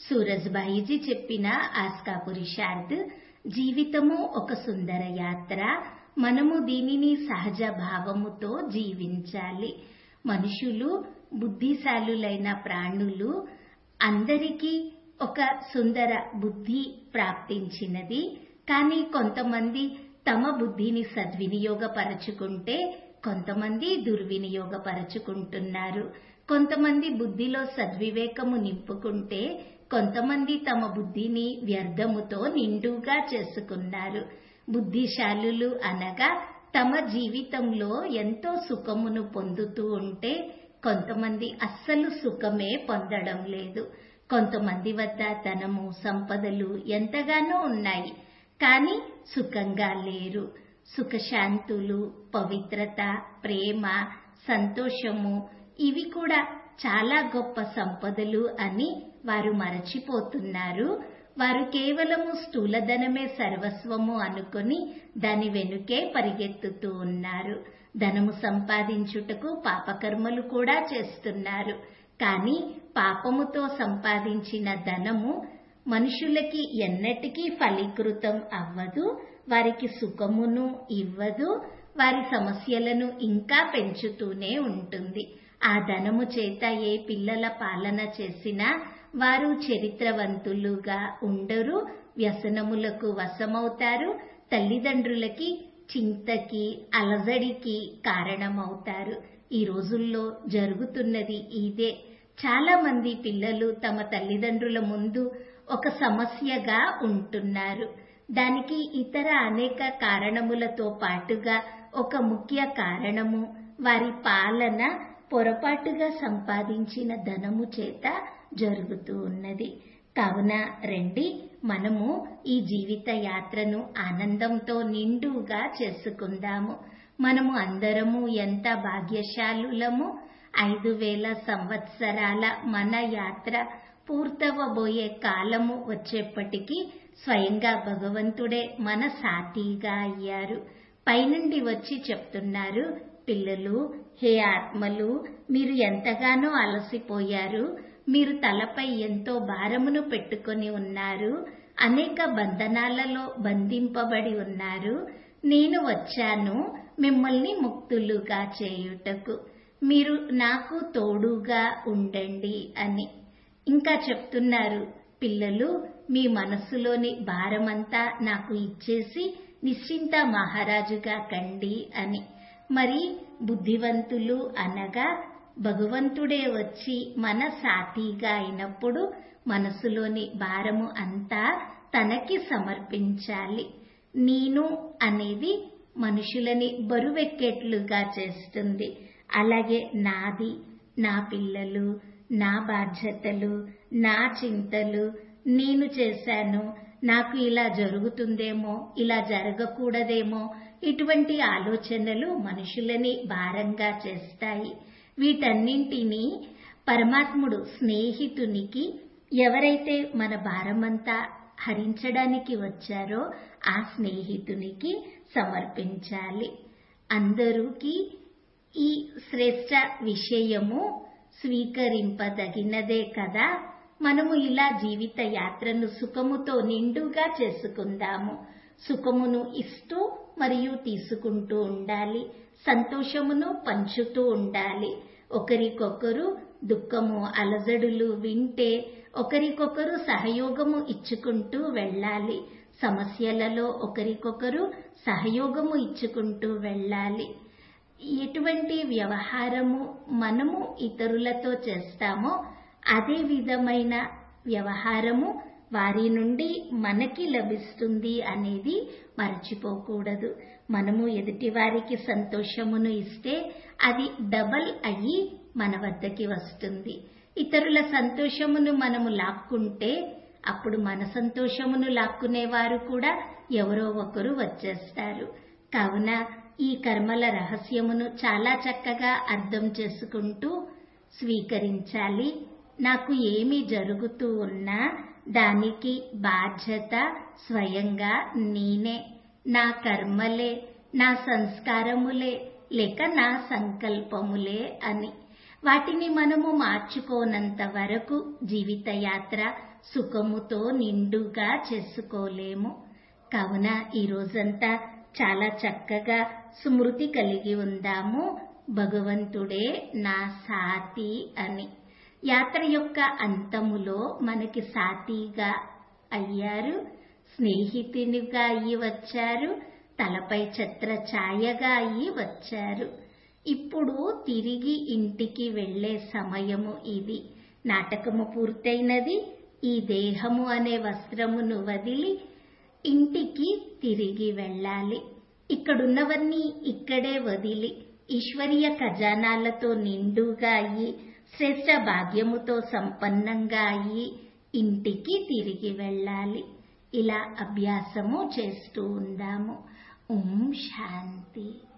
సూరజ్బాయిజీ చెప్పిన ఆస్కా పురుషార్థ్ జీవితము ఒక సుందర యాత్ర మనము దీనిని సహజ భావముతో జీవించాలి మనుషులు బుద్ధిశాలులైన ప్రాణులు అందరికీ ఒక సుందర బుద్ధి ప్రాప్తించినది కానీ కొంతమంది తమ బుద్ధిని సద్వినియోగపరచుకుంటే కొంతమంది దుర్వినియోగపరచుకుంటున్నారు కొంతమంది బుద్ధిలో సద్వివేకము నింపుకుంటే కొంతమంది తమ బుద్ధిని వ్యర్థముతో నిండుగా చేసుకున్నారు బుద్ధిశాలులు అనగా తమ జీవితంలో ఎంతో సుఖమును పొందుతూ ఉంటే కొంతమంది అస్సలు సుఖమే పొందడం లేదు కొంతమంది వద్ద ధనము సంపదలు ఎంతగానో ఉన్నాయి కానీ సుఖంగా లేరు సుఖశాంతులు పవిత్రత ప్రేమ సంతోషము ఇవి కూడా చాలా గొప్ప సంపదలు అని వారు మరచిపోతున్నారు వారు కేవలము స్థూలధనమే సర్వస్వము అనుకొని దాని వెనుకే పరిగెత్తుతూ ఉన్నారు ధనము సంపాదించుటకు పాపకర్మలు కూడా చేస్తున్నారు కానీ పాపముతో సంపాదించిన ధనము మనుషులకి ఎన్నటికీ ఫలీకృతం అవ్వదు వారికి సుఖమును ఇవ్వదు వారి సమస్యలను ఇంకా పెంచుతూనే ఉంటుంది ఆ ధనము చేత ఏ పిల్లల పాలన చేసినా వారు చరిత్రవంతులుగా ఉండరు వ్యసనములకు వశమవుతారు తల్లిదండ్రులకి చింతకి అలజడికి కారణమవుతారు ఈ రోజుల్లో జరుగుతున్నది ఇదే చాలా మంది పిల్లలు తమ తల్లిదండ్రుల ముందు ఒక సమస్యగా ఉంటున్నారు దానికి ఇతర అనేక కారణములతో పాటుగా ఒక ముఖ్య కారణము వారి పాలన పొరపాటుగా సంపాదించిన ధనము చేత జరుగుతూ ఉన్నది కావున రండి మనము ఈ జీవిత యాత్రను ఆనందంతో నిండుగా చేసుకుందాము మనము అందరము ఎంత భాగ్యశాలులము ఐదు వేల సంవత్సరాల మన యాత్ర పూర్తవబోయే కాలము వచ్చేప్పటికీ స్వయంగా భగవంతుడే మన సాటిగా అయ్యారు పైనుండి వచ్చి చెప్తున్నారు పిల్లలు హే ఆత్మలు మీరు ఎంతగానో అలసిపోయారు మీరు తలపై ఎంతో భారమును పెట్టుకొని ఉన్నారు అనేక బంధనాలలో బంధింపబడి ఉన్నారు నేను వచ్చాను మిమ్మల్ని ముక్తులుగా చేయుటకు మీరు నాకు తోడుగా ఉండండి అని ఇంకా చెప్తున్నారు పిల్లలు మీ మనస్సులోని భారమంతా నాకు ఇచ్చేసి నిశ్చింత మహారాజుగా కండి అని మరి బుద్ధివంతులు అనగా భగవంతుడే వచ్చి మన సాటిగా అయినప్పుడు మనసులోని భారము అంతా తనకి సమర్పించాలి నేను అనేది మనుషులని బరువెక్కేట్లుగా చేస్తుంది అలాగే నాది నా పిల్లలు నా బాధ్యతలు నా చింతలు నేను చేశాను నాకు ఇలా జరుగుతుందేమో ఇలా జరగకూడదేమో ఇటువంటి ఆలోచనలు మనుషులని భారంగా చేస్తాయి వీటన్నింటినీ పరమాత్ముడు స్నేహితునికి ఎవరైతే మన భారమంతా హరించడానికి వచ్చారో ఆ స్నేహితునికి సమర్పించాలి అందరూకి ఈ శ్రేష్ట విషయము స్వీకరింపదగినదే కదా మనము ఇలా జీవిత యాత్రను సుఖముతో నిండుగా చేసుకుందాము సుఖమును ఇస్తూ మరియు తీసుకుంటూ ఉండాలి సంతోషమును పంచుతూ ఉండాలి ఒకరికొకరు దుఃఖము అలజడులు వింటే ఒకరికొకరు సహయోగము ఇచ్చుకుంటూ వెళ్ళాలి సమస్యలలో ఒకరికొకరు సహయోగము ఇచ్చుకుంటూ వెళ్ళాలి ఎటువంటి వ్యవహారము మనము ఇతరులతో చేస్తామో అదే విధమైన వ్యవహారము వారి నుండి మనకి లభిస్తుంది అనేది మర్చిపోకూడదు మనము ఎదుటి వారికి సంతోషమును ఇస్తే అది డబల్ అయ్యి మన వద్దకి వస్తుంది ఇతరుల సంతోషమును మనము లాక్కుంటే అప్పుడు మన సంతోషమును లాక్కునేవారు కూడా ఎవరో ఒకరు వచ్చేస్తారు కావున ఈ కర్మల రహస్యమును చాలా చక్కగా అర్థం చేసుకుంటూ స్వీకరించాలి నాకు ఏమి జరుగుతూ ఉన్నా దానికి బాధ్యత స్వయంగా నేనే నా కర్మలే నా సంస్కారములే లేక నా సంకల్పములే అని వాటిని మనము మార్చుకోనంత వరకు జీవిత యాత్ర సుఖముతో నిండుగా చేసుకోలేము కావున ఈ రోజంతా చాలా చక్కగా స్మృతి కలిగి ఉందాము భగవంతుడే నా సాతి అని యాత్ర యొక్క అంతములో మనకి సాతిగా అయ్యారు స్నేహితునిగా అయ్యి వచ్చారు తలపై ఛత్ర ఛాయగా అయ్యి వచ్చారు ఇప్పుడు తిరిగి ఇంటికి వెళ్లే సమయము ఇది నాటకము పూర్తయినది ఈ దేహము అనే వస్త్రమును వదిలి ఇంటికి తిరిగి వెళ్ళాలి ఇక్కడున్నవన్నీ ఇక్కడే వదిలి ఈశ్వరీయ ఖజానాలతో నిండుగా అయ్యి శ్రేష్ట భాగ్యముతో సంపన్నంగా అయ్యి ఇంటికి తిరిగి వెళ్ళాలి ఇలా అభ్యాసము చేస్తూ ఉందాము ఓం శాంతి